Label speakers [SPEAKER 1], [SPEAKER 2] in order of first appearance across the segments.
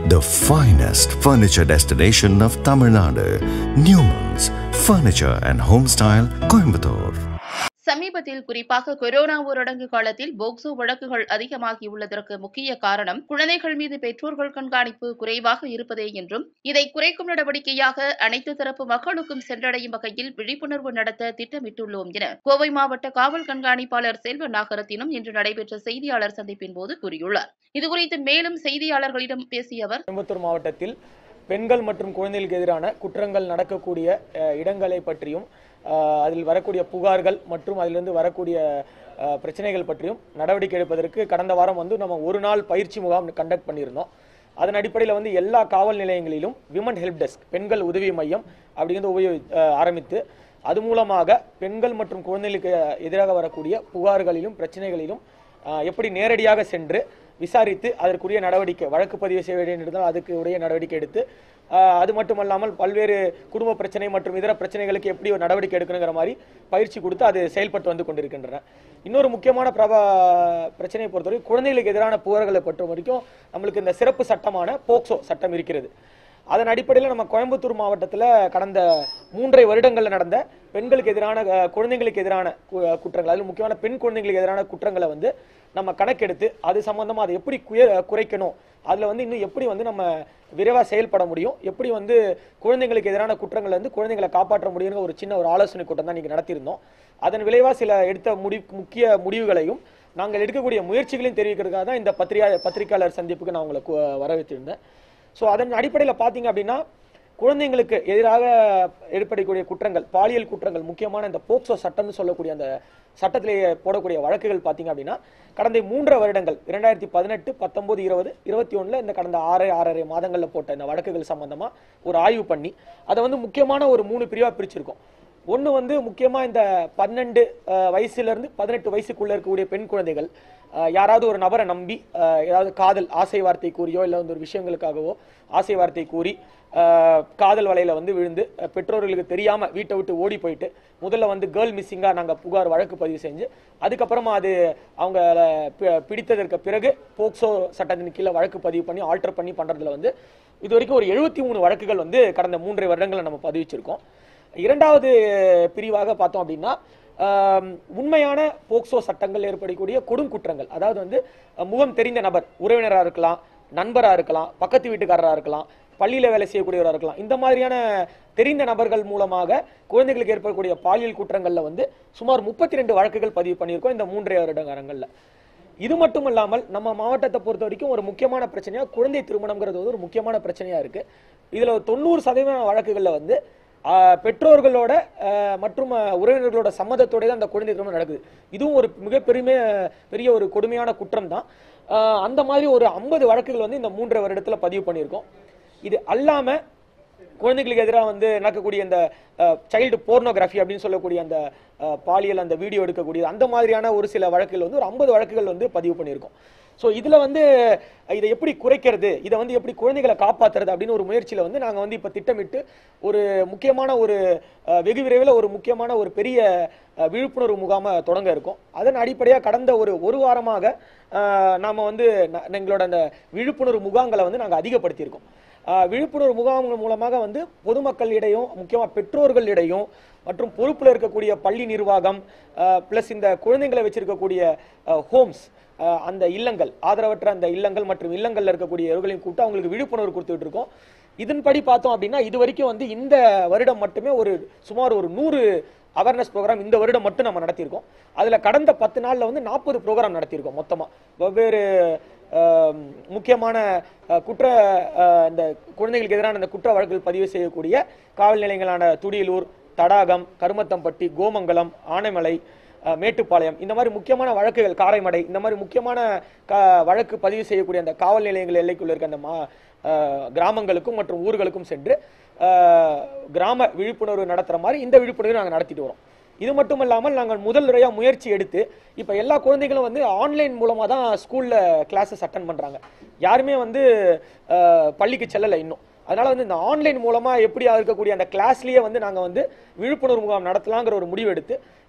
[SPEAKER 1] the finest furniture destination of Tamil Nadu, Newman's Furniture and Homestyle, Coimbatore.
[SPEAKER 2] சமீபத்தில் குறிப்பாக corona ஊரடங்கு காலத்தில் POCSO வழக்குகள் அதிகமாகியுள்ளதற்கு முக்கிய காரணம் குழந்தைகள் மீது பெற்றோர்கள் கண்காணிப்பு குறைவாக இருப்பதே என்றும் இதை குறைக்கும் நடவடிக்கையாக அனைத்து தரப்பு மக்களுக்கும் சென்றடையும் வகையில் விழிப்புணர்வு நடத்த திட்டமிட்டுள்ளோம் என கோவை மாவட்ட காவல் கண்காணிப்பாளர் செல்வ நாகரத்தினம் இன்று நடைபெற்ற செய்தியாளர் சந்திப்பின் போது கூறியுள்ளார் இதுகுறித்து மேலும் செய்தியாளர்களிடம் பேசிய அவர்
[SPEAKER 3] கோயம்புத்தூர் மாவட்டத்தில் பெண்கள் மற்றும் குழந்தைகளுக்கு எதிரான குற்றங்கள் நடக்கக்கூடிய அஹ், இடங்களை பற்றியும் அஹ், அதில் வரக்கூடிய புகார்கள் மற்றும் அதிலிருந்து வரக்கூடிய அஹ், பிரச்சனைகள் பற்றியும் நடவடிக்கை எடுப்பதற்கு கடந்த வாரம் வந்து நம்ம ஒரு நாள் பயிற்சி முகாம் கண்டக்ட் பண்ணியிருந்தோம் அதன் அடிப்படையில் வந்து எல்லா காவல் நிலையங்களிலும் விமன் ஹெல்ப் டெஸ்க் பெண்கள் உதவி மையம் அப்படிங்கிறது உபயோகி அஹ், ஆரம்பித்து அது மூலமாக பெண்கள் மற்றும் குழந்தைகளுக்கு எதிராக வரக்கூடிய புகார்களிலும் பிரச்சனைகளிலும் அஹ், எப்படி நேரடியாக சென்று விசாரித்து அதற்குரிய நடவடிக்கை வழக்கு பதிவு செய்ய வேண்டியிருந்தால் அதுக்கு உரிய நடவடிக்கை எடுத்து ஆஹ், அது மட்டுமல்லாமல் பல்வேறு குடும்ப பிரச்சனை மற்றும் இதர பிரச்சனைகளுக்கு எப்படி ஒரு நடவடிக்கை எடுக்கணுங்கிற மாதிரி பயிற்சி கொடுத்து அது செயல்பட்டு வந்து கொண்டிருக்கின்றன இன்னொரு முக்கியமான பிரபா பிரச்சனையை பொறுத்தவரை குழந்தைகளுக்கு எதிரான புகார்களை பொறுத்த வரைக்கும் நம்மளுக்கு இந்த சிறப்பு சட்டமான போக்சோ சட்டம் இருக்கிறது அதன் அடிப்படையில் நம்ம கோயம்புத்தூர் மாவட்டத்தில் கடந்த மூன்றரை வருடங்களில் நடந்த பெண்களுக்கு எதிரான அஹ், குழந்தைங்களுக்கு எதிரான கு- குற்றங்கள் அதில் முக்கியமான பெண் குழந்தைங்களுக்கு எதிரான குற்றங்களை வந்து நம்ம கணக்கெடுத்து அது சம்பந்தமா அதை எப்படி குய குறைக்கணும் அதில் வந்து இன்னும் எப்படி வந்து நம்ம விரைவாக செயல்பட முடியும் எப்படி வந்து குழந்தைங்களுக்கு எதிரான குற்றங்களை வந்து குழந்தைங்களை காப்பாற்ற முடியுங்கிற ஒரு சின்ன ஒரு ஆலோசனை கூட்டம் தான் நீங்கள் நடத்தியிருந்தோம் அதன் விளைவாக சில எடுத்த முடி முக்கிய முடிவுகளையும் நாங்கள் எடுக்கக்கூடிய முயற்சிகளையும் தெரிவிக்கிறதுக்காக தான் இந்த பத்திரிகா பத்திரிகையாளர் சந்திப்புக்கு நான் உங்களை கு- வரவேற்றிருந்தேன் ஸோ அதன் அடிப்படையில் பார்த்தீங்க அப்படின்னா குழந்தைங்களுக்கு எதிராக ஏற்படக்கூடிய குற்றங்கள் பாலியல் குற்றங்கள் முக்கியமான இந்த போக்சோ சட்டம்னு சொல்லக்கூடிய அந்த சட்டத்திலேயே போடக்கூடிய வழக்குகள் பார்த்தீங்க அப்படின்னா கடந்த மூன்றரை வருடங்கள் இரண்டாயிரத்தி பதினெட்டு பத்தொன்பது இருபது இருபத்தி ஒண்ணுல இந்த கடந்த ஆறு ஆறரை மாதங்களில் போட்ட இந்த வழக்குகள் சம்பந்தமா ஒரு ஆய்வு பண்ணி அதை வந்து முக்கியமான ஒரு மூணு பிரிவா பிரிச்சிருக்கோம் ஒன்று வந்து முக்கியமாக இந்த பன்னெண்டு அஹ், வயசுலேருந்து பதினெட்டு வயசுக்குள்ளே இருக்கக்கூடிய பெண் குழந்தைகள் அஹ், யாராவது ஒரு நபரை நம்பி அஹ், ஏதாவது காதல் ஆசை வார்த்தை கூறியோ இல்லை வந்து ஒரு விஷயங்களுக்காகவோ ஆசை வார்த்தை கூறி அஹ், காதல் வலையில் வந்து விழுந்து அஹ், பெற்றோர்களுக்கு தெரியாமல் வீட்டை விட்டு ஓடி போயிட்டு முதல்ல வந்து கேர்ள் மிஸ்ஸிங்காக நாங்கள் புகார் வழக்கு பதிவு செஞ்சு அதுக்கப்புறமா அது அவங்க பிடித்ததற்கு பிறகு போக்சோ சட்டத்தின் கீழே வழக்கு பதிவு பண்ணி ஆல்டர் பண்ணி பண்ணுறதுல வந்து இது வரைக்கும் ஒரு எழுபத்தி மூணு வழக்குகள் வந்து கடந்த மூன்றரை வருடங்களில் நம்ம பதிவிச்சிருக்கோம் இரண்டாவது பிரிவாக பார்த்தோம் அப்படின்னா ஆம், உண்மையான போக்சோ சட்டங்கள் ஏற்படக்கூடிய கொடும் குற்றங்கள் அதாவது வந்து அஹ், முகம் தெரிந்த நபர் உறவினராக இருக்கலாம் நண்பராக இருக்கலாம் பக்கத்து வீட்டுக்காரராக இருக்கலாம் பள்ளியில் வேலை செய்யக்கூடியவராக இருக்கலாம் இந்த மாதிரியான தெரிந்த நபர்கள் மூலமாக குழந்தைகளுக்கு ஏற்படக்கூடிய பாலியல் குற்றங்களில் வந்து சுமார் முப்பத்தி ரெண்டு வழக்குகள் பதிவு பண்ணியிருக்கோம் இந்த மூன்றரை வருடங்காரங்களில் இது மட்டும் இல்லாமல் நம்ம மாவட்டத்தை பொறுத்த வரைக்கும் ஒரு முக்கியமான பிரச்சனையா குழந்தை திருமணம்ங்கிறது வந்து ஒரு முக்கியமான பிரச்சனையா இருக்கு இதுல ஒரு தொண்ணூறு சதவீத வழக்குகள்ல வந்து ஆஹ், பெற்றோர்களோட ஆஹ், மற்றும் ஆஹ், உறவினர்களோட சம்மதத்தோட தான் அந்த குழந்தை திருமணம் நடக்குது இதுவும் ஒரு மிகப்பெருமை பெரிய ஒரு கொடுமையான குற்றம் தான் அந்த மாதிரி ஒரு ஐம்பது வழக்குகள் வந்து இந்த மூன்றரை வருடத்துல பதிவு பண்ணியிருக்கோம் இது அல்லாம குழந்தைகளுக்கு எதிராக வந்து நடக்கக்கூடிய இந்த சைல்டு போர்னோகிராஃபி அப்படின்னு சொல்லக்கூடிய அந்த அஹ், பாலியல் அந்த வீடியோ எடுக்கக்கூடிய அந்த மாதிரியான ஒரு சில வழக்குகள் வந்து ஒரு ஐம்பது வழக்குகள் வந்து பதிவு பண்ணியிருக்கோம் ஸோ இதில் வந்து அஹ், இதை எப்படி குறைக்கிறது இதை வந்து எப்படி குழந்தைகளை காப்பாற்றுறது அப்படின்னு ஒரு முயற்சியில் வந்து நாங்கள் வந்து இப்போ திட்டமிட்டு ஒரு முக்கியமான ஒரு அஹ், வெகு விரைவில் ஒரு முக்கியமான ஒரு பெரிய அஹ், விழிப்புணர்வு முகாமை தொடங்க இருக்கோம் அதன் அடிப்படையாக கடந்த ஒரு ஒரு வாரமாக அஹ், நாம வந்து ந- எங்களோட அந்த விழிப்புணர்வு முகாம்களை வந்து நாங்கள் அதிகப்படுத்தியிருக்கோம் ஆஹ் விழிப்புணர்வு முகாம்கள் மூலமாக வந்து பொதுமக்களிடையும் முக்கியமாக பெற்றோர்களிடையும் மற்றும் பொறுப்பில் இருக்கக்கூடிய பள்ளி நிர்வாகம் ப்ளஸ் இந்த குழந்தைங்களை வச்சிருக்கக்கூடிய ஹோம்ஸ் அந்த இல்லங்கள் ஆதரவற்ற அந்த இல்லங்கள் மற்றும் இல்லங்கள்ல இருக்கக்கூடிய இவர்களையும் கூப்பிட்டு அவங்களுக்கு விழிப்புணர்வு கொடுத்துட்டு இருக்கோம் இதன்படி பார்த்தோம் அப்படின்னா இது வரைக்கும் வந்து இந்த வருடம் மட்டுமே ஒரு சுமார் ஒரு நூறு அவேர்னஸ் ப்ரோக்ராம் இந்த வருடம் மட்டும் நம்ம நடத்தியிருக்கோம் அதுல கடந்த பத்து நாள்ல வந்து நாற்பது ப்ரோக்ராம் நடத்தியிருக்கோம் மொத்தமா வெவ்வேறு ஆஹ், முக்கியமான ஆஹ், குற்ற ஆஹ், இந்த குழந்தைகளுக்கு எதிரான இந்த குற்ற வழக்குகள் பதிவு செய்யக்கூடிய காவல் நிலையங்களான துடியலூர் தடாகம் கருமத்தம்பட்டி கோமங்கலம் ஆனைமலை ஆஹ், மேட்டுப்பாளையம் இந்த மாதிரி முக்கியமான வழக்குகள் காரைமடை இந்த மாதிரி முக்கியமான க- வழக்கு பதிவு செய்யக்கூடிய அந்த காவல் நிலையங்கள் எல்லைக்குள்ள இருக்க அந்த மா ஆஹ், கிராமங்களுக்கும் மற்றும் ஊர்களுக்கும் சென்று ஆஹ், கிராம விழிப்புணர்வு நடத்துற மாதிரி இந்த விழிப்புணர்வு நாங்கள் நடத்திட்டு வரோம் இது மட்டும் இல்லாமல் நாங்கள் முதல் முறையாக முயற்சி எடுத்து இப்போ எல்லா குழந்தைகளும் வந்து ஆன்லைன் மூலமாக தான் ஸ்கூலில் கிளாஸஸ் அட்டன் பண்ணுறாங்க யாருமே வந்து ஆஹ், பள்ளிக்கு செல்லலை இன்னும் அதனால வந்து இந்த ஆன்லைன் மூலமா எப்படி இருக்கக்கூடிய அந்த கிளாஸ்லயே வந்து நாங்க வந்து விழிப்புணர்வு முகாம் நடத்தலாங்கிற ஒரு முடிவு எடுத்து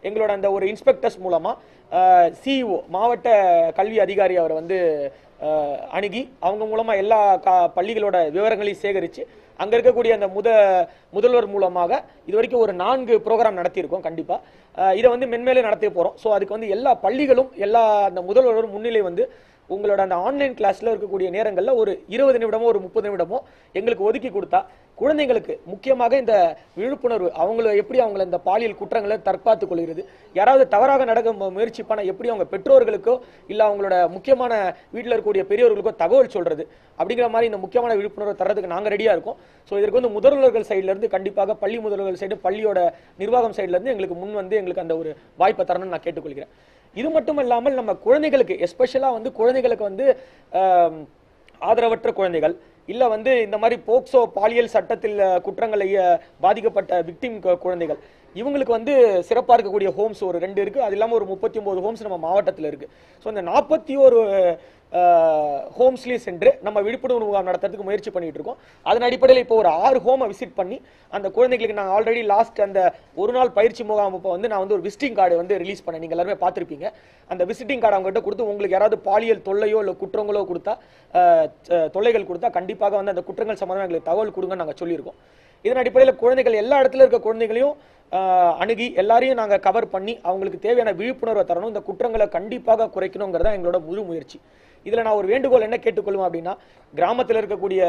[SPEAKER 3] எங்களோட அந்த ஒரு இன்ஸ்பெக்டர்ஸ் மூலமா சிஇஓ மாவட்ட கல்வி அதிகாரி அவர் வந்து அஹ், அணுகி அவங்க மூலமா எல்லா க- பள்ளிகளோட விவரங்களையும் சேகரித்து அங்க இருக்கக்கூடிய அந்த முத முதல்வர் மூலமாக இது வரைக்கும் ஒரு நான்கு ப்ரோக்ராம் நடத்தியிருக்கோம் கண்டிப்பா அஹ், இதை வந்து மென்மேலும் நடத்த போறோம் ஸோ அதுக்கு வந்து எல்லா பள்ளிகளும் எல்லா அந்த முதல்வரும் முன்னிலை வந்து உங்களோட அந்த ஆன்லைன் கிளாஸ்ல இருக்கக்கூடிய நேரங்கள்ல ஒரு இருபது நிமிடமோ ஒரு முப்பது நிமிடமோ எங்களுக்கு ஒதுக்கி கொடுத்தா குழந்தைங்களுக்கு முக்கியமாக இந்த விழிப்புணர்வு அவங்கள எப்படி அவங்கள இந்த பாலியல் குற்றங்களை தற்காத்துக் கொள்கிறது யாராவது தவறாக நடக்க மு- முயற்சி பண்ண எப்படி அவங்க பெற்றோர்களுக்கோ இல்ல அவங்களோட முக்கியமான வீட்டில் இருக்கக்கூடிய பெரியவர்களுக்கோ தகவல் சொல்றது அப்படிங்கிற மாதிரி இந்த முக்கியமான விழிப்புணர்வு தரதுக்கு நாங்க ரெடியா இருக்கோம் ஸோ இதற்கு வந்து முதல்வர்கள் சைடுல இருந்து கண்டிப்பாக பள்ளி முதல்வர்கள் சைடு பள்ளியோட நிர்வாகம் சைடுல இருந்து எங்களுக்கு முன் வந்து எங்களுக்கு அந்த ஒரு வாய்ப்பை தரணும்னு நான் கேட்டுக்கொள்கிறேன் இது மட்டும் இல்லாமல் நம்ம குழந்தைகளுக்கு எஸ்பெஷலாக வந்து குழந்தைகளுக்கு வந்து ஆம், ஆதரவற்ற குழந்தைகள் இல்ல வந்து இந்த மாதிரி போக்சோ பாலியல் சட்டத்தில் அஹ், குற்றங்களை அஹ், பாதிக்கப்பட்ட விக்டிம் குழந்தைகள் இவங்களுக்கு வந்து சிறப்பாக இருக்கக்கூடிய ஹோம்ஸ் ஒரு ரெண்டு இருக்கு அது இல்லாமல் ஒரு முப்பத்தி ஒன்பது ஹோம்ஸ் நம்ம மாவட்டத்தில் இருக்கு ஸோ இந்த நாற்பத்தி ஒரு ஹோம்ஸ்லேயும் சென்று நம்ம விழிப்புணர்வு முகாம் நடத்துறதுக்கு முயற்சி பண்ணிட்டு இருக்கோம் அதன் அடிப்படையில் இப்போ ஒரு ஆறு ஹோமை விசிட் பண்ணி அந்த குழந்தைகளுக்கு நாங்கள் ஆல்ரெடி லாஸ்ட் அந்த ஒரு நாள் பயிற்சி முகாம் இப்போ வந்து நான் வந்து ஒரு விசிட்டிங் கார்டு வந்து ரிலீஸ் பண்ணேன் நீங்கள் எல்லாருமே பார்த்துருப்பீங்க அந்த விசிட்டிங் கார்டு அவங்ககிட்ட கொடுத்து உங்களுக்கு யாராவது பாலியல் தொல்லையோ இல்லை குற்றங்களோ கொடுத்தா அஹ், அஹ், தொல்லைகள் கொடுத்தா கண்டிப்பாக வந்து அந்த குற்றங்கள் சம்பந்தமாக எங்களுக்கு தகவல் கொடுங்கன்னு நாங்கள் சொல்லியிருக்கோம் இதன் அடிப்படையில் குழந்தைகள் எல்லா இடத்துல இருக்க குழந்தைகளையும் ஆஹ், அணுகி எல்லாரையும் நாங்கள் கவர் பண்ணி அவங்களுக்கு தேவையான விழிப்புணர்வை தரணும் இந்த குற்றங்களை கண்டிப்பாக குறைக்கணுங்கிறதா எங்களோட முழு முயற்சி இதில் நான் ஒரு வேண்டுகோள் என்ன கேட்டுக்கொள்வேன் அப்படின்னா கிராமத்தில் இருக்கக்கூடிய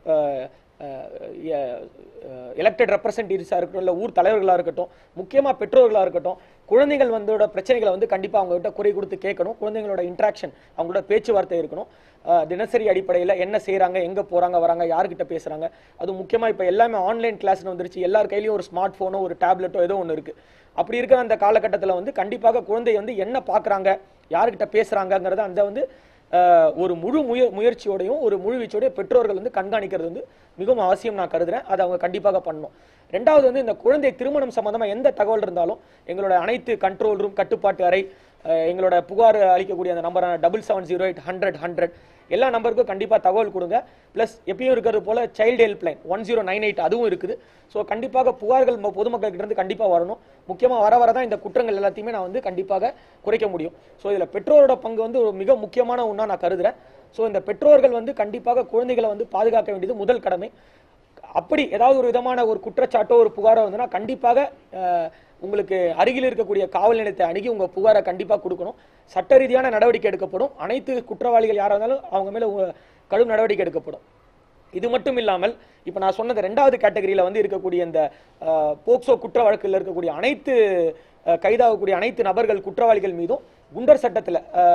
[SPEAKER 3] எலெக்டட் ரெப்ரசன்டேட்டிவ்ஸாக இருக்கட்டும் இல்லை ஊர் தலைவர்களாக இருக்கட்டும் முக்கியமாக பெற்றோர்களாக இருக்கட்டும் குழந்தைகள் வந்தோட பிரச்சனைகளை வந்து கண்டிப்பாக அவங்ககிட்ட குறை கொடுத்து கேட்கணும் குழந்தைங்களோட இன்ட்ராக்ஷன் அவங்களோட பேச்சுவார்த்தை இருக்கணும் ஆஹ் தினசரி அடிப்படையில் என்ன செய்கிறாங்க எங்கே போகிறாங்க வராங்க யார்கிட்ட பேசுகிறாங்க அது முக்கியமாக இப்போ எல்லாமே ஆன்லைன் கிளாஸ்னு வந்துருச்சு எல்லார் கையிலையும் ஒரு ஸ்மார்ட் ஃபோனோ ஒரு டேப்லெட்டோ ஏதோ ஒன்று இருக்குது அப்படி இருக்கிற அந்த காலகட்டத்தில் வந்து கண்டிப்பாக குழந்தை வந்து என்ன பார்க்குறாங்க யார்கிட்ட பேசுகிறாங்கங்கிறத அந்த வந்து ஆஹ் ஒரு முழு முய முயற்சியோடையும் ஒரு முழு வீச்சோடய பெற்றோர்கள் வந்து கண்காணிக்கிறது வந்து மிகவும் அவசியம் நான் கருதுறேன் அதை அவங்க கண்டிப்பாக பண்ணணும் ரெண்டாவது வந்து இந்த குழந்தை திருமணம் சம்பந்தமா எந்த தகவல் இருந்தாலும் எங்களோட அனைத்து கண்ட்ரோல் ரூம் கட்டுப்பாட்டு அறை அஹ் எங்களோட புகார் அளிக்கக்கூடிய அந்த நம்பரான double seven zero eight hundred hundred எல்லா நம்பருக்கும் கண்டிப்பாக தகவல் கொடுங்க ப்ளஸ் எப்பயும் இருக்கிறது போல child helpline one zero nine eight அதுவும் இருக்குது ஸோ கண்டிப்பாக புகார்கள் ம- பொதுமக்கள்கிட்ட இருந்து கண்டிப்பாக வரணும் முக்கியமாக வர வர தான் இந்த குற்றங்கள் எல்லாத்தையுமே நான் வந்து கண்டிப்பாக குறைக்க முடியும் ஸோ இதில் பெற்றோரோட பங்கு வந்து ஒரு மிக முக்கியமான ஒன்றா நான் கருதுறேன் ஸோ இந்த பெற்றோர்கள் வந்து கண்டிப்பாக குழந்தைகளை வந்து பாதுகாக்க வேண்டியது முதல் கடமை அப்படி ஏதாவது ஒரு விதமான ஒரு குற்றச்சாட்டோ ஒரு புகாரோ வந்துன்னா கண்டிப்பாக அஹ், உங்களுக்கு அருகில் இருக்கக்கூடிய காவல் நிலையத்தை அணுகி உங்க புகாரை கண்டிப்பாக கொடுக்கணும் சட்ட ரீதியான நடவடிக்கை எடுக்கப்படும் அனைத்து குற்றவாளிகள் யாராக இருந்தாலும் அவங்க மேல உ- கடும் நடவடிக்கை எடுக்கப்படும் இது மட்டும் இல்லாமல் இப்போ நான் சொன்னது ரெண்டாவது கேட்டகரியில் வந்து இருக்கக்கூடிய இந்த அஹ், போக்சோ குற்ற வழக்கில் இருக்கக்கூடிய அனைத்து அஹ், கைதாகக்கூடிய அனைத்து நபர்கள் குற்றவாளிகள் மீதும் குண்டர் சட்டத்தில்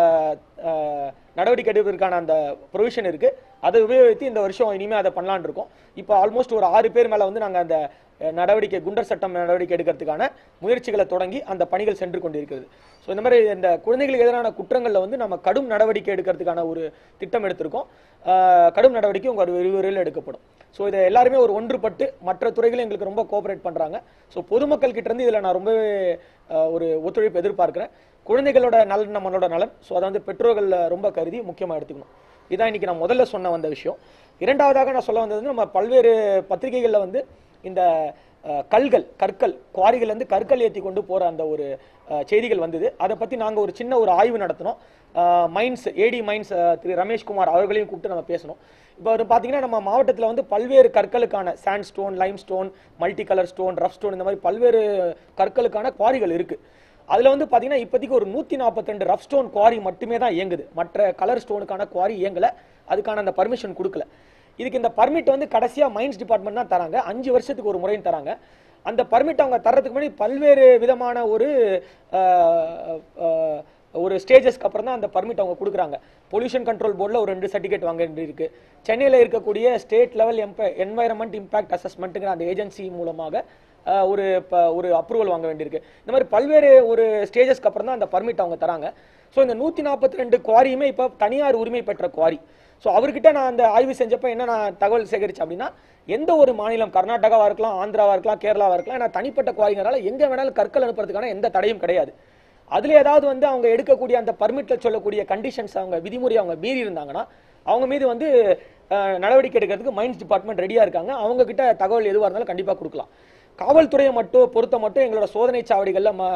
[SPEAKER 3] நடவடிக்கை எடுப்பதற்கான அந்த ப்ரொவிஷன் இருக்கு அதை உபயோகித்து இந்த வருஷம் இனிமேல் அதை பண்ணலான்னு இருக்கோம் இப்போ ஆல்மோஸ்ட் ஒரு ஆறு பேர் மேலே வந்து நாங்கள் அந்த அஹ், நடவடிக்கை குண்டர் சட்டம் நடவடிக்கை எடுக்கிறதுக்கான முயற்சிகளை தொடங்கி அந்த பணிகள் சென்று கொண்டிருக்கிறது ஸோ இந்த மாதிரி இந்த குழந்தைகளுக்கு எதிரான குற்றங்களில் வந்து நம்ம கடும் நடவடிக்கை எடுக்கிறதுக்கான ஒரு திட்டம் எடுத்திருக்கோம் அஹ், கடும் நடவடிக்கை உங்கள் விரைவில் எடுக்கப்படும் ஸோ இதை எல்லாருமே ஒரு ஒன்றுபட்டு மற்ற துறைகளும் எங்களுக்கு ரொம்ப கோஆபரேட் பண்ணுறாங்க ஸோ பொதுமக்கள் கிட்ட இருந்து இதில் நான் ரொம்பவே அஹ், ஒரு ஒத்துழைப்பு எதிர்பார்க்கிறேன் குழந்தைகளோட நலன் நம்மளோட நலன் ஸோ அதை வந்து பெற்றோர்கள் ரொம்ப கருதி முக்கியமாக எடுத்துக்கணும் இதான் இன்னைக்கு நான் முதல்ல சொன்ன வந்த விஷயம் இரண்டாவதாக நான் சொல்ல வந்தது வந்து நம்ம பல்வேறு பத்திரிகைகளில் வந்து இந்த அஹ், கல்கள் கற்கள் குவாரிகள் வந்து கற்கள் ஏற்றி கொண்டு போகிற அந்த ஒரு அஹ், செய்திகள் வந்தது அதை பற்றி நாங்கள் ஒரு சின்ன ஒரு ஆய்வு நடத்தினோம் மைன்ஸ் ஏடி மைன்ஸ் திரு ரமேஷ்குமார் அவர்களையும் கூப்பிட்டு நம்ம பேசணும் இப்போ வந்து பார்த்தீங்கன்னா நம்ம மாவட்டத்தில் வந்து பல்வேறு கற்களுக்கான sandstone limestone multi colour stone rough stone இந்த மாதிரி பல்வேறு கற்களுக்கான குவாரிகள் இருக்குது அதில் வந்து பார்த்தீங்கன்னா இப்போதைக்கு ஒரு நூற்றி நாற்பத்தி ரஃப் ஸ்டோன் குவாரி மட்டுமே தான் இயங்குது மற்ற கலர் ஸ்டோனுக்கான குவாரி இயங்கலை அதுக்கான அந்த பர்மிஷன் கொடுக்கல இதுக்கு இந்த பர்மிட் வந்து கடைசியாக மைன்ஸ் டிபார்ட்மெண்ட் தான் தராங்க அஞ்சு வருஷத்துக்கு ஒரு முறையும் தராங்க அந்த பர்மிட் அவங்க தர்றதுக்கு முன்னாடி பல்வேறு விதமான ஒரு ஆஹ், ஆஹ், ஒரு ஸ்டேஜஸ்க்கு அப்புறம் தான் அந்த பர்மிட் அவங்க கொடுக்குறாங்க பொல்யூஷன் கண்ட்ரோல் போர்டில் ஒரு ரெண்டு சர்டிஃபிகேட் வாங்க வேண்டியிருக்கு சென்னையில் இருக்கக்கூடிய ஸ்டேட் லெவல் எம்ப என்வாயரன்மெண்ட் இம்பாக்ட் அசஸ்மெண்ட்டுங்கிற அந்த ஏஜென்சி மூலமாக ஆஹ், ஒரு ப- ஒரு அப்ரூவல் வாங்க வேண்டியிருக்கு இந்த மாதிரி பல்வேறு ஒரு ஸ்டேஜஸ்க்கு அப்புறம் தான் அந்த பர்மிட் அவங்க தராங்க ஸோ இந்த நூற்றி நாற்பத்தி ரெண்டு குவாரியுமே இப்போ தனியார் உரிமை பெற்ற குவாரி ஸோ அவர்கிட்ட நான் அந்த ஆய்வு செஞ்சப்ப என்ன நான் தகவல் சேகரிச்சேன் அப்படின்னா எந்த ஒரு மாநிலம் கர்நாடகாவா இருக்கலாம் ஆந்திராவா இருக்கலாம் கேரளாவா இருக்கலாம் ஏன்னா தனிப்பட்ட குவாரிங்கனால எங்க வேணாலும் கற்கள் அனுப்புறதுக்கான எந்த தடையும் கிடையாது அதுல ஏதாவது வந்து அவங்க எடுக்கக்கூடிய அந்த பர்மிட்ல சொல்லக்கூடிய கண்டிஷன்ஸ் அவங்க விதிமுறை அவங்க மீறி இருந்தாங்கன்னா அவங்க மீது வந்து அஹ், நடவடிக்கை எடுக்கிறதுக்கு மைன்ஸ் டிபார்ட்மெண்ட் ரெடியா இருக்காங்க அவங்க கிட்ட தகவல் எதுவாக இருந்தாலும் கண்டிப்பா கொடுக்கலாம் காவல்துறையை மட்டும் பொறுத்த மட்டும் எங்களோட சோதனை சாவடிகள்ல ம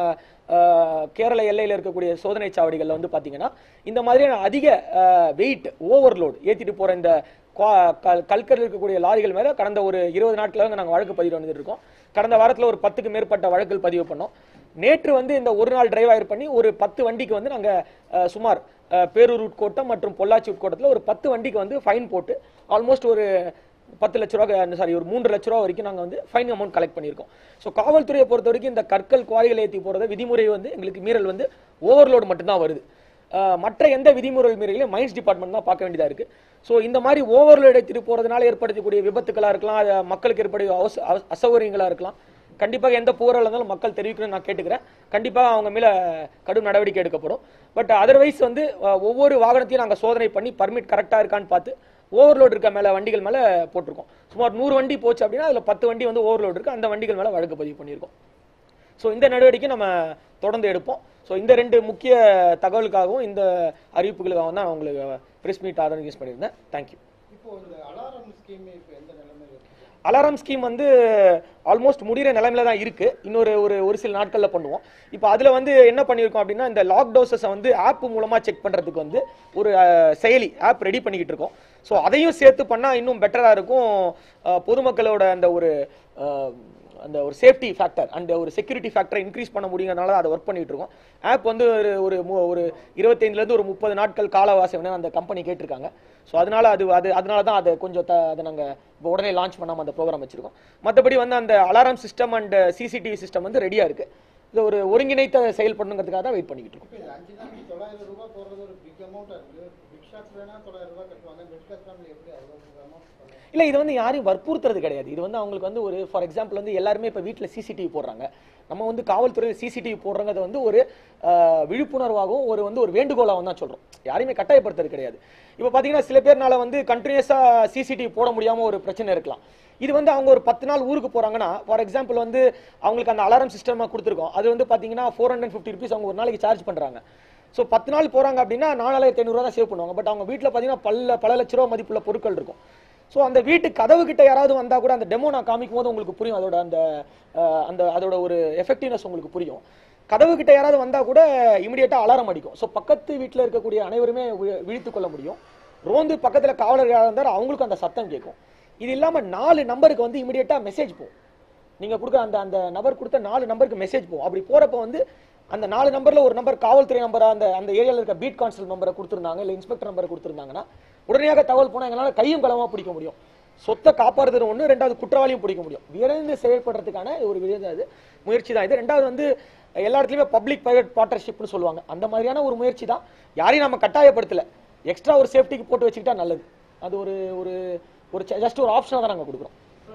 [SPEAKER 3] ஆஹ் கேரள எல்லையில் இருக்கக்கூடிய சோதனை சாவடிகளில் வந்து பார்த்தீங்கன்னா இந்த மாதிரியான அதிக வெயிட் ஓவர்லோட் ஏற்றிட்டு போகிற இந்த குவா- கல்- கல்கரில் இருக்கக்கூடிய லாரிகள் மேலே கடந்த ஒரு இருபது நாட்களாக நாங்கள் வழக்கு பதிவு வந்துட்டு இருக்கோம் கடந்த வாரத்தில் ஒரு பத்துக்கு மேற்பட்ட வழக்குகள் பதிவு பண்ணோம் நேற்று வந்து இந்த ஒரு நாள் டிரைவ் ஆயர் பண்ணி ஒரு பத்து வண்டிக்கு வந்து நாங்கள் சுமார் அஹ், பேரூர் உட்கோட்டம் மற்றும் பொள்ளாச்சி உட்கோட்டத்தில் ஒரு பத்து வண்டிக்கு வந்து ஃபைன் போட்டு ஆல்மோஸ்ட் ஒரு பத்து லட்ச ரூபா சாரி ஒரு மூன்று லட்ச ரூபா வரைக்கும் நாங்கள் வந்து ஃபைன் அமௌண்ட் கலெக்ட் பண்ணியிருக்கோம் ஸோ காவல்துறையை பொறுத்த வரைக்கும் இந்த கற்கள் குவாரிகளை ஏற்றி போகிறத விதிமுறை வந்து எங்களுக்கு மீறல் வந்து ஓவர்லோடு மட்டும்தான் வருது அஹ், மற்ற எந்த விதிமுறை மீறலையும் மைன்ஸ் டிபார்ட்மெண்ட் தான் பார்க்க வேண்டியதாக இருக்குது ஸோ இந்த மாதிரி ஓவர்லோடு எடுத்துட்டு போகிறதுனால ஏற்படுத்தக்கூடிய விபத்துக்களாக இருக்கலாம் அது மக்களுக்கு ஏற்படைய அவச- அவ- அசௌகரியங்களாக இருக்கலாம் கண்டிப்பாக எந்த புகாராக இருந்தாலும் மக்கள் தெரிவிக்கணும்னு நான் கேட்டுக்கிறேன் கண்டிப்பாக அவங்க மேலே கடும் நடவடிக்கை எடுக்கப்படும் பட் அதர்வைஸ் வந்து அஹ், ஒவ்வொரு வாகனத்தையும் நாங்கள் சோதனை பண்ணி பர்மிட் கரெக்டாக இருக்கான்னு பார்த்து ஓவர்லோடு இருக்க மேலே வண்டிகள் மேலே போட்டிருக்கோம் சுமார் நூறு வண்டி போச்சு அப்படின்னா அதில் பத்து வண்டி வந்து ஓவர்லோடு இருக்குது அந்த வண்டிகள் மேலே வழக்கு பதிவு பண்ணியிருக்கோம் ஸோ இந்த நடவடிக்கை நம்ம தொடர்ந்து எடுப்போம் ஸோ இந்த ரெண்டு முக்கிய தகவலுக்காகவும் இந்த அறிவிப்புகளுக்காகவும் தான் நான் உங்களுக்கு ப்ரெஸ் மீட் ஆர்கனைஸ் பண்ணியிருந்தேன் தேங்க்யூ
[SPEAKER 4] இப்போ இந்த அலாரம் ஸ்கீம் இப்போ எந்த நிலைமையில் இருக்கு
[SPEAKER 3] அலாரம் ஸ்கீம் வந்து ஆல்மோஸ்ட் முடிகிற நிலைமையில தான் இருக்கு இன்னொரு ஒரு ஒரு சில நாட்களில் பண்ணுவோம் இப்போ அதில் வந்து என்ன பண்ணியிருக்கோம் அப்படின்னா இந்த லாக் டோசஸை வந்து ஆப் மூலமாக செக் பண்ணுறதுக்கு வந்து ஒரு அஹ், செயலி ஆப் ரெடி பண்ணிக்கிட்டு இருக்கோம் ஸோ அதையும் சேர்த்து பண்ணால் இன்னும் பெட்டராக இருக்கும் அஹ், பொதுமக்களோட அந்த ஒரு அஹ், அந்த ஒரு சேஃப்டி ஃபேக்டர் அண்ட் ஒரு செக்யூரிட்டி ஃபேக்டரை இன்க்ரீஸ் பண்ண முடியுங்கிறனால அதை ஒர்க் பண்ணிட்டு இருக்கோம் ஆப் வந்து ஒரு ஒரு மு- ஒரு இருபத்தைந்துலேருந்து ஒரு முப்பது நாட்கள் காலவாசி வேணும் அந்த கம்பெனி கேட்டிருக்காங்க ஸோ அதனால அது அது அதனால தான் அதை கொஞ்சம் த அதை நாங்கள் இப்போ உடனே லான்ச் பண்ணாமல் அந்த ப்ரோக்ராம் வச்சிருக்கோம் மற்றபடி வந்து அந்த alarm system and CCTV system வந்து ரெடியாக இருக்கு இது ஒரு ஒருங்கிணைத்த செயல்படணுங்கிறதுக்காக தான் வெயிட் பண்ணிக்கிட்டு இருக்கோம்
[SPEAKER 4] இப்போ இது அஞ்சு நாளைக்கு தொள்ளாயிரம் ரூபாய் போடுறது ஒரு பிக் அமௌண்ட்டாக இருக்குது பிக் ஷாப்ஸ் வேணால் தொள்ளாயிரம் ரூபாய் கட்டுவாங்க மிடில் கிளாஸ் ஃபேமிலி எப்படி அவ்வளோ அமௌண்ட் பண்ணுவாங்க
[SPEAKER 3] இல்லை இது வந்து யாரையும் வற்புறுத்துறது கிடையாது இது வந்து அவங்களுக்கு வந்து ஒரு ஃபார் எக்ஸாம்பிள் வந்து எல்லாருமே இப்போ வீட்டில் சிசிடிவி போடுறாங்க நம்ம வந்து காவல்துறையில் சிசிடிவி போடுறங்கிறது வந்து ஒரு ஆஹ், விழிப்புணர்வாகவும் ஒரு வந்து ஒரு வேண்டுகோளாகவும் தான் சொல்கிறோம் யாரையுமே கட்டாயப்படுத்துறது கிடையாது இப்போ பார்த்தீங்கன்னா சில பேர்னால வந்து கண்டினியூஸாக சிசிடிவி போட முடியாமல் ஒரு பிரச்சனை இருக்கலாம் இது வந்து அவங்க ஒரு பத்து நாள் ஊருக்கு போகிறாங்கன்னா ஃபார் எக்ஸாம்பிள் வந்து அவங்களுக்கு அந்த அலாரம் சிஸ்டமாக கொடுத்துருக்கோம் அது வந்து பார்த்தீங்கன்னா ஃபோர் ஹண்ட்ரட் ஃபிஃப்டி ருபீஸ் அவங்க ஒரு நாளைக்கு சார்ஜ் பண்ணுறாங்க ஸோ பத்து நாள் போகிறாங்க அப்படின்னா நாலாயிரத்தி ஐநூறுரூவா தான் சேவ் பண்ணுவாங்க பட் அவங்க வீட்டில் பார்த்தீங்கன்னா பல பல லட்ச ரூபா மதிப்புள்ள பொருட்கள் இருக்கும் ஸோ அந்த வீட்டு கதவு கிட்ட யாராவது வந்தா கூட அந்த டெமோ நான் காமிக்கும் போது உங்களுக்கு புரியும் அதோட அந்த அஹ், அந்த அதோட ஒரு எஃபெக்டிவ்னஸ் உங்களுக்கு புரியும் கதவு கிட்ட யாராவது வந்தா கூட இமிடியேட்டா அலாரம் அடிக்கும் ஸோ பக்கத்து வீட்டில் இருக்கக்கூடிய அனைவருமே வி- விழித்துக் கொள்ள முடியும் ரோந்து பக்கத்துல காவலர் யாராவது இருந்தாலும் அவங்களுக்கும் அந்த சத்தம் கேட்கும் இது இல்லாம நாலு நம்பருக்கு வந்து இமிடியேட்டா மெசேஜ் போகும் நீங்க கொடுக்குற அந்த அந்த நபர் கொடுத்த நாலு நம்பருக்கு மெசேஜ் போகும் அப்படி போறப்ப வந்து அந்த நாலு நம்பர்ல ஒரு நம்பர் காவல்துறை நம்பரா அந்த அந்த ஏரியால இருக்க பீட் கான்ஸ்டபிள் நம்பரை கொடுத்துருந்தாங்க இல்ல இன்ஸ்பெக்டர் நம்பரை கொடுத்துருந்தாங்கன்னா உடனடியாக தகவல் போனா எங்களால கையும் களமா பிடிக்க முடியும் சொத்தை காப்பாறுறது ஒண்ணு ரெண்டாவது குற்றவாளியும் பிடிக்க முடியும் விரைந்து செயல்படுறதுக்கான ஒரு வித இது முயற்சி தான் இது ரெண்டாவது வந்து எல்லா இடத்துலயுமே பப்ளிக் பிரைவேட் பார்ட்னர்ஷிப்னு சொல்லுவாங்க அந்த மாதிரியான ஒரு முயற்சி தான் யாரையும் நம்ம கட்டாயப்படுத்தல எக்ஸ்ட்ரா ஒரு சேஃப்டிக்கு போட்டு வச்சுக்கிட்டா நல்லது அது ஒரு ஒரு ஒரு ஜஸ்ட் ஒரு ஆப்ஷனாக தான் நாங்கள் கொடுக்குறோம்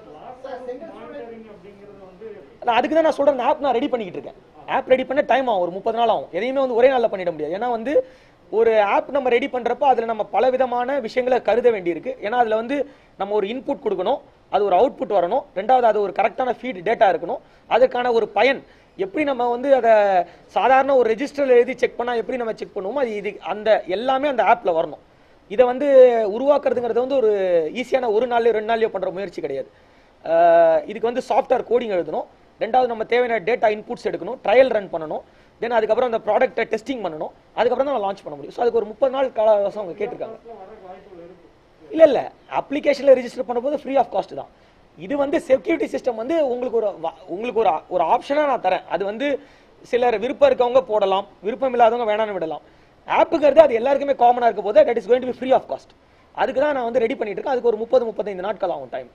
[SPEAKER 3] நான் அதுக்கு தான் நான் சொல்றேன் ஆப் நான் ரெடி பண்ணிக்கிட்டு இருக்கேன் ஆப் ரெடி பண்ண டைம் ஆகும் ஒரு முப்பது நாள் ஆகும் எதையுமே வந்து ஒரே நாளில் பண்ணிட முடியாது ஏன்னா வந்து ஒரு ஆப் நம்ம ரெடி பண்றப்ப அதுல நம்ம பல விதமான விஷயங்களை கருத வேண்டியிருக்கு ஏன்னா அதுல வந்து நம்ம ஒரு இன்புட் கொடுக்கணும் அது ஒரு அவுட்புட் வரணும் ரெண்டாவது அது ஒரு கரெக்டான ஃபீட் டேட்டா இருக்கணும் அதுக்கான ஒரு பயன் எப்படி நம்ம வந்து அதை சாதாரண ஒரு ரெஜிஸ்டர்ல எழுதி செக் பண்ணா எப்படி நம்ம செக் பண்ணுவோமோ அது இது அந்த எல்லாமே அந்த ஆப்ல வரணும் இதை வந்து உருவாக்குறதுங்கிறது வந்து ஒரு ஈஸியான ஒரு நாள்லயோ ரெண்டு நாள்லயோ பண்ற முயற்சி கிடையாது அஹ் இதுக்கு வந்து சாஃப்ட்வேர் கோடிங் எழுதணும் ரெண்டாவது நம்ம தேவையான டேட்டா இன்புட்ஸ் எடுக்கணும் ட்ரையல் ரன் பண்ணணும் தென் அதுக்கப்புறம் அந்த ப்ராடக்ட்டை டெஸ்டிங் பண்ணணும் அதுக்கப்புறம் தான் லான்ச் பண்ண முடியும் ஸோ அதுக்கு ஒரு முப்பது நாள் கால அவகாசம் அவங்க கேட்டிருக்காங்க இல்ல இல்ல அப்ளிகேஷன்ல ரெஜிஸ்டர் பண்ணும்போது ஃப்ரீ ஆஃப் காஸ்ட் தான் இது வந்து செக்யூரிட்டி சிஸ்டம் வந்து உங்களுக்கு ஒரு வ- உங்களுக்கு ஒரு ஒரு ஆப்ஷனா நான் தரேன் அது வந்து சிலர் விருப்பம் இருக்கவங்க போடலாம் விருப்பம் இல்லாதவங்க வேணாம்னு விடலாம் ஆப்புங்கிறது அது எல்லாருக்குமே காமனா இருக்க போது that is going to be free of cost அதுக்கு தான் நான் வந்து ரெடி பண்ணிட்டு இருக்கேன் அதுக்கு ஒரு முப்பது முப்பத்தைந்து நாட்கள் ஆகும் டைம்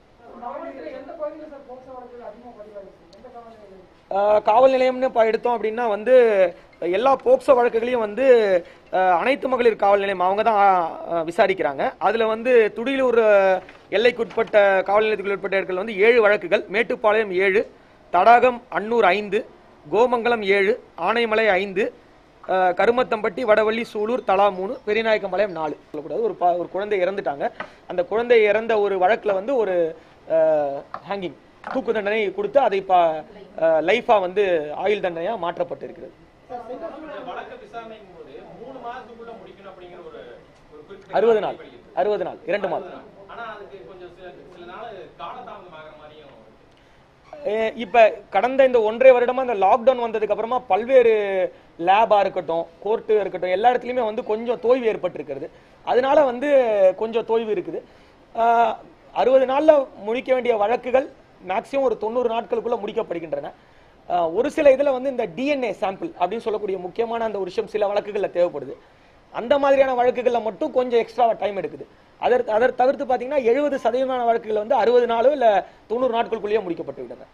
[SPEAKER 3] ஆஹ் காவல் நிலையம்னு இப்போ எடுத்தோம் அப்படின்னா வந்து எல்லா போக்சோ வழக்குகளையும் வந்து ஆஹ் அனைத்து மகளிர் காவல் நிலையம் அவங்க தான் ஆஹ் விசாரிக்கிறாங்க அதில் வந்து துடியலூர் ஆஹ் எல்லைக்குட்பட்ட காவல் நிலையத்துக்கு உட்பட்ட இடங்கள் வந்து ஏழு வழக்குகள் மேட்டுப்பாளையம் ஏழு தடாகம் அன்னூர் ஐந்து கோமங்கலம் ஏழு ஆனைமலை ஐந்து ஆஹ் கருமத்தம்பட்டி வடவள்ளி சூலூர் தலா மூணு பெரியநாயக்கம்பாளையம் நாலு சொல்லக்கூடாது ஒரு பா- ஒரு குழந்தை இறந்துட்டாங்க அந்த குழந்தை இறந்த ஒரு வழக்குல வந்து ஒரு ஹேங்கிங் தூக்கு தண்டனை கொடுத்து அதை இப்போ லைஃபா வந்து ஆயுள் தண்டனையா மாற்றப்பட்டிருக்கிறது
[SPEAKER 5] வழக்கு விசாரணைக்கும் போது மூணு மாதத்துக்குள்ள முடிக்கணும் அப்படிங்கிற ஒரு ஒரு குறிப்பிட்ட
[SPEAKER 3] அறுபது நாள் அறுபது நாள் இரண்டு மாதம்
[SPEAKER 5] ஆனா அதுக்கு கொஞ்சம் சில சில நாள் காலதாமதம் ஆகிற மாதிரியும் இருக்கு.
[SPEAKER 3] அஹ் இப்ப கடந்த இந்த ஒன்றரை வருடமா இந்த லாக்டவுன் வந்ததுக்கு அப்புறமா பல்வேறு லேபா இருக்கட்டும் கோர்ட்டு இருக்கட்டும் எல்லா இடத்துலயுமே வந்து கொஞ்சம் தோய்வு ஏற்பட்டிருக்கிறது அதனால வந்து கொஞ்சம் தோய்வு இருக்குது அஹ் அறுபது நாள்ல முடிக்க வேண்டிய வழக்குகள் மேக்சிமம் ஒரு தொண்ணூறு நாட்களுக்குள்ள முடிக்கப்படுகின்றன அஹ் ஒரு சில இதுல வந்து இந்த டிஎன்ஏ சாம்பிள் அப்படின்னு சொல்லக்கூடிய முக்கியமான அந்த ஒரு விஷயம் சில வழக்குகள்ல தேவைப்படுது அந்த மாதிரியான வழக்குகள்ல மட்டும் கொஞ்சம் எக்ஸ்ட்ரா டைம் எடுக்குது அதற்கு அதை தவிர்த்து பாத்தீங்கன்னா எழுபது சதவீதமான வழக்குகள் வந்து அறுபது நாளோ இல்ல தொண்ணூறு நாட்களுக்குள்ளேயே முடிக்கப்பட்டு விட்டன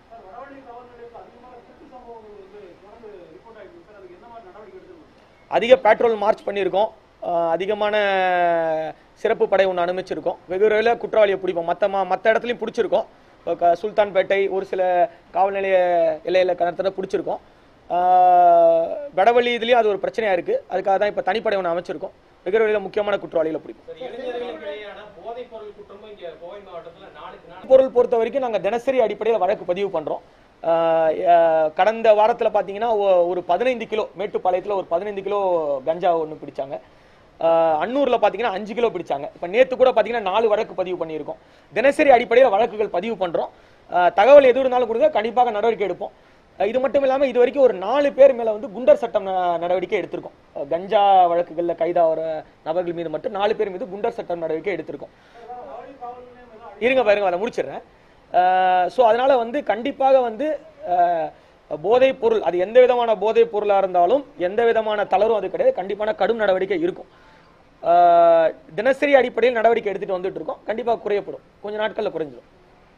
[SPEAKER 3] அதிக பெட்ரோல் மார்ச் பண்ணியிருக்கோம் அஹ் அதிகமான சிறப்பு படை ஒன்று அனுமதிச்சிருக்கோம் வெகு விரைவில் குற்றவாளியை பிடிப்போம் மற்ற மற்ற இடத்துலையும் பிடிச்சிருக்கோம் இப்போ க- சுல்தான்பேட்டை ஒரு சில காவல் நிலைய எல்லையில் கணத்தில் பிடிச்சிருக்கோம் அஹ் வடவழி இதுலேயும் அது ஒரு பிரச்சனையாக இருக்குது அதுக்காக தான் இப்போ தனிப்படை ஒன்று அமைச்சிருக்கோம் வெகு விரைவில் முக்கியமான குற்றவாளிகளை பிடிப்போம்
[SPEAKER 5] சரி இளைஞர்களுக்கு இடையேயான போதைப் பொருள் குற்றமும் இங்க கோவை மாவட்டத்துல நாளுக்கு நாள்
[SPEAKER 3] பொருள் பொறுத்த வரைக்கும் நாங்கள் தினசரி அடிப்படையில் வழக்கு பதிவு பண்ணுறோம் கடந்த வாரத்தில் பார்த்தீங்கன்னா ஒ- ஒரு பதினைந்து கிலோ மேட்டுப்பாளையத்தில் ஒரு பதினைந்து கிலோ கஞ்சா ஒன்று பிடிச்சாங்க ஆஹ் அன்னூர்ல பார்த்தீங்கன்னா அஞ்சு கிலோ பிடிச்சாங்க இப்போ நேற்று கூட பார்த்தீங்கன்னா நாலு வழக்கு பதிவு பண்ணியிருக்கோம் தினசரி அடிப்படையில் வழக்குகள் பதிவு பண்ணுறோம் தகவல் எது இருந்தாலும் கொடுங்க கண்டிப்பாக நடவடிக்கை எடுப்போம் அஹ் இது மட்டும் இல்லாமல் இது வரைக்கும் ஒரு நாலு பேர் மேலே வந்து குண்டர் சட்டம் ந- நடவடிக்கை எடுத்திருக்கோம் அஹ் கஞ்சா வழக்குகளில் கைதாகிற நபர்கள் மீது மட்டும் நாலு பேர் மீது குண்டர் சட்டம் நடவடிக்கை எடுத்திருக்கோம் இருங்க பாருங்க அதை முடிச்சிடுறேன் ஸோ அதனால வந்து கண்டிப்பாக வந்து அஹ், போதைப் பொருள் அது எந்த விதமான போதைப் பொருளாக இருந்தாலும் எந்த விதமான தளரும் அது கிடையாது கண்டிப்பான கடும் நடவடிக்கை இருக்கும் அஹ், தினசரி அடிப்படையில் நடவடிக்கை எடுத்துட்டு வந்துட்டு இருக்கோம் கண்டிப்பாக குறையப்படும் கொஞ்ச நாட்களில் குறைஞ்சிடும்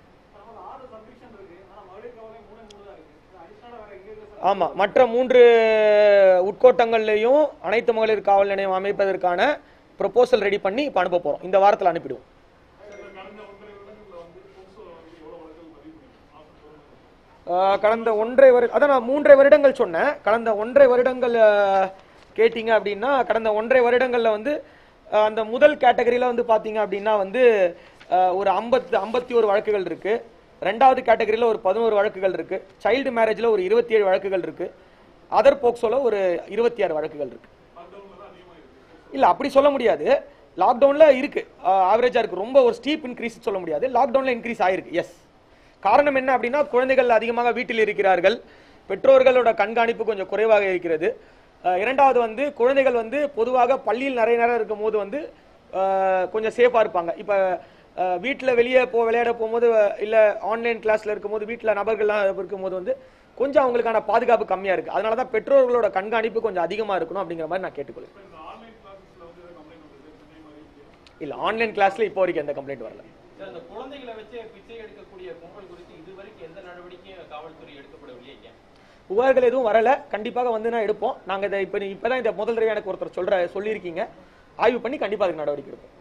[SPEAKER 3] ஆமா மற்ற மூன்று உட்கோட்டங்கள்லையும் அனைத்து மகளிர் காவல் நிலையம் அமைப்பதற்கான ப்ரொபோசல் ரெடி பண்ணி இப்போ அனுப்ப போறோம் இந்த வாரத்தில் அனுப்பிடுவோம் ஆஹ் கடந்த ஒன்றரை வருட அதான் நான் மூன்றரை வருடங்கள் சொன்னேன் கடந்த ஒன்றரை வருடங்கள் ஆஹ், கேட்டீங்க அப்படின்னா கடந்த ஒன்றரை வருடங்கள்ல வந்து ஆஹ், அந்த முதல் கேட்டகரியில வந்து பாத்தீங்க அப்படின்னா வந்து ஆஹ், ஒரு ஐம்பத்து ஐம்பத்தி ஒரு வழக்குகள் இருக்கு ரெண்டாவது கேட்டகரியில ஒரு பதினோரு வழக்குகள் இருக்கு சைல்டு மேரேஜ்ல ஒரு இருபத்தி ஏழு வழக்குகள் இருக்கு அதர் போக்சோல ஒரு இருபத்தி ஆறு வழக்குகள் இருக்கு இல்ல அப்படி சொல்ல முடியாது லாக்டவுன்ல இருக்கு ஆவரேஜா இருக்கு ரொம்ப ஒரு ஸ்டீப் இன்க்ரீஸ் சொல்ல முடியாது லாக்டவுன்ல இன்க்ரீஸ் ஆயிருக்கு எஸ் காரணம் என்ன அப்படின்னா குழந்தைகள் அதிகமாக வீட்டில் இருக்கிறார்கள் பெற்றோர்களோட கண்காணிப்பு கொஞ்சம் குறைவாக இருக்கிறது அஹ் இரண்டாவது வந்து குழந்தைகள் வந்து பொதுவாக பள்ளியில் நிறைய நேரம் இருக்கும் போது வந்து அஹ், கொஞ்சம் சேஃபாக இருப்பாங்க இப்போ வீட்டில் வெளியே போ விளையாட போகும்போது இல்லை ஆன்லைன் கிளாஸில் இருக்கும்போது வீட்டில் நபர்கள்லாம் இருக்கும்போது வந்து கொஞ்சம் அவங்களுக்கான பாதுகாப்பு கம்மியாக இருக்குது அதனால தான் பெற்றோர்களோட கண்காணிப்பு கொஞ்சம் அதிகமாக இருக்கணும் அப்படிங்கிற மாதிரி நான் கேட்டுக்கொள்கிறேன் இல்லை ஆன்லைன் கிளாஸில் இப்போ வரைக்கும் எந்த கம்ப்ளைண்ட் வரல
[SPEAKER 5] சார் இந்த குழந்தைகளை வச்சு பிச்சை எடுக்கக்கூடிய கும்பல் குறித்து இதுவரைக்கும் எந்த நடவடிக்கையும் காவல்துறை எடுக்கப்படவில்லைங்க
[SPEAKER 3] புகார்கள் எதுவும் வரல கண்டிப்பாக வந்து நான் எடுப்போம் நாங்க இதை இப்போ இப்பதான் இந்த முதல் தடவை எனக்கு ஒருத்தர் சொல்ற சொல்லியிருக்கீங்க ஆய்வு பண்ணி கண்டிப்பா அதுக்கு நடவடிக்கை எடுப்போம்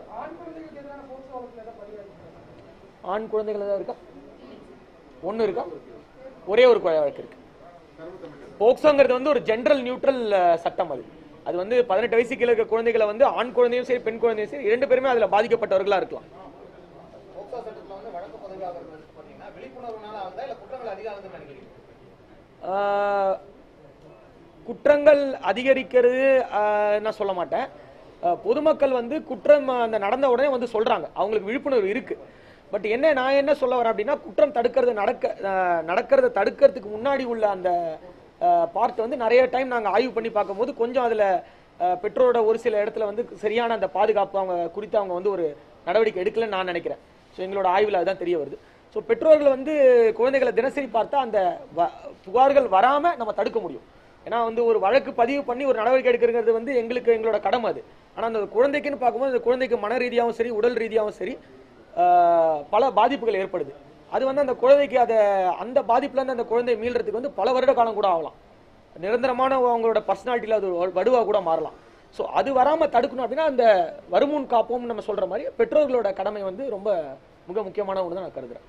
[SPEAKER 3] ஆண் குழந்தைகள் ஏதாவது இருக்கா ஒண்ணு இருக்கா ஒரே ஒரு கொலை வழக்கு இருக்கு போக்சோங்கிறது வந்து ஒரு ஜெனரல் நியூட்ரல் சட்டம் அது அது வந்து பதினெட்டு வயசு கீழே இருக்க குழந்தைகளை வந்து ஆண் குழந்தையும் சரி பெண் குழந்தையும் சரி இரண்டு பேருமே அதுல பாதிக்கப்பட்டவர்களா இருக்கலாம்
[SPEAKER 4] போக்சோ சட்டத்துல வந்து வழக்கு பதிவாகிறது பாத்தீங்கன்னா விழிப்புணர்வுனால ஆகுதா இல்ல குற்றங்கள் அதிகம் ஆகுதுன்னு நினைக்கிறீங்க
[SPEAKER 3] ஆஹ் குற்றங்கள் அதிகரிக்கிறது ஆஹ் நான் சொல்ல மாட்டேன் ஆஹ் பொதுமக்கள் வந்து குற்றம் அந்த நடந்த உடனே வந்து சொல்றாங்க அவங்களுக்கு விழிப்புணர்வு இருக்கு பட் என்ன நான் என்ன சொல்ல வரேன் அப்படின்னா குற்றம் தடுக்கிறது நடக்க ஆஹ் நடக்கிறத தடுக்கிறதுக்கு முன்னாடி உள்ள அந்த பார்ட் வந்து நிறைய டைம் நாங்கள் ஆய்வு பண்ணி பார்க்கும்போது கொஞ்சம் அதில் பெற்றோரோட ஒரு சில இடத்துல வந்து சரியான அந்த பாதுகாப்பு அவங்க குறித்து அவங்க வந்து ஒரு நடவடிக்கை எடுக்கலன்னு நான் நினைக்கிறேன் ஸோ எங்களோட ஆய்வில் அதுதான் தெரிய வருது ஸோ பெற்றோர்கள் வந்து குழந்தைகளை தினசரி பார்த்தா அந்த வ- புகார்கள் வராம நம்ம தடுக்க முடியும் ஏன்னா வந்து ஒரு வழக்கு பதிவு பண்ணி ஒரு நடவடிக்கை எடுக்கிறது வந்து எங்களுக்கு எங்களோட கடமை அது ஆனால் அந்த குழந்தைக்குன்னு பார்க்கும்போது அந்த குழந்தைக்கு மன ரீதியாகவும் சரி உடல் ரீதியாகவும் சரி ஆஹ், பல பாதிப்புகள் ஏற்படுது அது வந்து அந்த குழந்தைக்கு அதை அந்த பாதிப்புல இருந்து அந்த குழந்தை மீள்றதுக்கு வந்து பல வருட காலம் கூட ஆகலாம் நிரந்தரமான அவங்களோட பர்சனாலிட்டியில் அது ஒரு வடுவா கூட மாறலாம் ஸோ அது வராம தடுக்கணும் அப்படின்னா அந்த வருமுன் காப்போம் நம்ம சொல்ற மாதிரி பெற்றோர்களோட கடமை வந்து ரொம்ப மிக முக்கியமான ஒன்று தான் நான் கருதுறேன்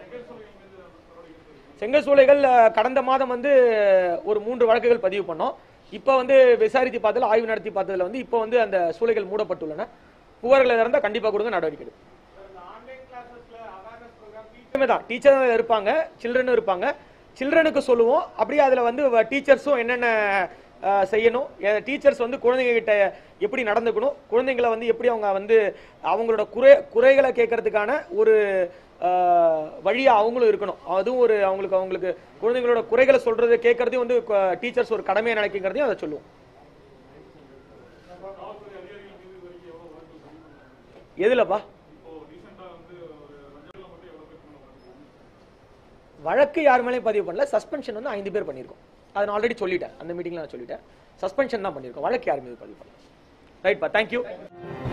[SPEAKER 3] செங்கல் சூளைகள் அஹ், கடந்த மாதம் வந்து ஒரு மூன்று வழக்குகள் பதிவு பண்ணோம் இப்போ வந்து விசாரித்து பார்த்ததுல ஆய்வு நடத்தி பார்த்ததுல வந்து இப்போ வந்து அந்த சூளைகள் மூடப்பட்டுள்ளன புகார்கள் இருந்தால் கண்டிப்பாக கொடுங்க நடவடிக்கை எடுக்கும் தான் டீச்சர் இருப்பாங்க சில்ட்ரனும் இருப்பாங்க சில்ட்ரனுக்கு சொல்லுவோம் அப்படியே அதில் வந்து டீச்சர்ஸும் என்னென்ன அஹ், செய்யணும் டீச்சர்ஸ் வந்து குழந்தைங்க கிட்ட எப்படி நடந்துக்கணும் குழந்தைங்களை வந்து எப்படி அவங்க வந்து அவங்களோட குறை குறைகளை கேட்கறதுக்கான ஒரு வழியா அவங்களும் இருக்கணும் அதுவும் ஒரு அவங்களுக்கு அவங்களுக்கு குழந்தைங்களோட குறைகளை சொல்றது கேட்கறதையும் வந்து டீச்சர்ஸ் ஒரு கடமையை நினைக்கிறதையும் அதை சொல்லுவோம் எதுலப்பா வழக்கு யார் மேலேயும் பதிவு பண்ணல சஸ்பென்ஷன் வந்து ஐந்து பேர் பண்ணியிருக்கோம் அதை நான் ஆல்ரெடி சொல்லிட்டேன் அந்த மீட்டிங்ல நான் சொல்லிட்டேன் சஸ்பென்ஷன் தான் பண்ணியிருக்கோம் வழக்கு யார் மீது பதிவு பண்ணல ரைட்பா தேங்க்யூ